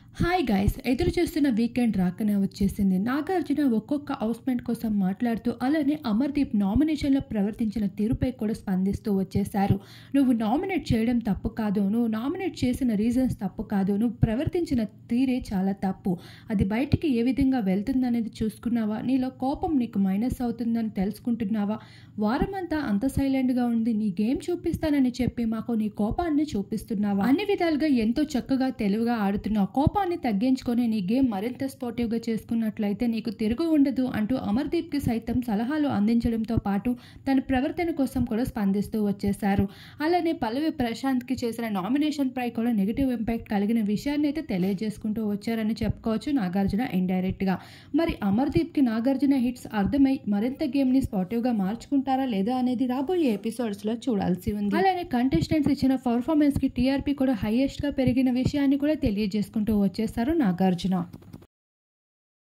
hi guys ఎదురు చూస్తున్న weekend రాకనే వచ్చేసింది నాగార్జున ఒక్కొక్క హౌస్మెంట్ కోసం మాట్లాడుతూ అలానే అమర్దీప్ నామినేషన్లో ప్రవర్తించిన తీరుపై కూడా స్పందిస్తూ వచ్చేశారు నువ్వు నామినేట్ చేయడం తప్పు కాదు నువ్వు నామినేట్ చేసిన రీజన్స్ తప్పు కాదు నువ్వు ప్రవర్తించిన తీరే చాలా తప్పు అది బయటికి ఏ విధంగా వెళ్తుందనేది చూసుకున్నావా నీలో కోపం నీకు మైనస్ అవుతుందని తెలుసుకుంటున్నావా వారమంతా అంత సైలెంట్గా ఉంది నీ గేమ్ చూపిస్తానని చెప్పి మాకు నీ కోపాన్ని చూపిస్తున్నావా అన్ని విధాలుగా ఎంతో చక్కగా తెలివిగా ఆడుతున్నావు కోపాన్ని తగ్గించుకొని నీ గేమ్ మరింత స్పోర్టివ్గా చేసుకున్నట్లయితే నీకు తిరుగు ఉండదు అంటూ అమర్దీప్కి సైతం సలహాలు అందించడంతో పాటు తన ప్రవర్తన కోసం కూడా స్పందిస్తూ వచ్చేశారు అలానే పల్లవి ప్రశాంత్కి చేసిన నామినేషన్ పై కూడా నెగిటివ్ ఇంపాక్ట్ కలిగిన విషయాన్ని అయితే తెలియజేసుకుంటూ వచ్చారని చెప్పుకోవచ్చు నాగార్జున ఇండైరెక్ట్గా మరి అమర్దీప్కి నాగార్జున హిట్స్ అర్థమై మరింత గేమ్ని స్పోర్టివ్గా మార్చుకుంటారా లేదా అనేది రాబోయే ఎపిసోడ్స్లో చూడాల్సి ఉంది అలానే కంటెస్టెంట్స్ ఇచ్చిన పర్ఫార్మెన్స్కి టీఆర్పీ కూడా హైయెస్ట్గా పెరిగిన విషయాన్ని కూడా తెలియజేసుకుంటూ వచ్చేస్తారు నాగార్జున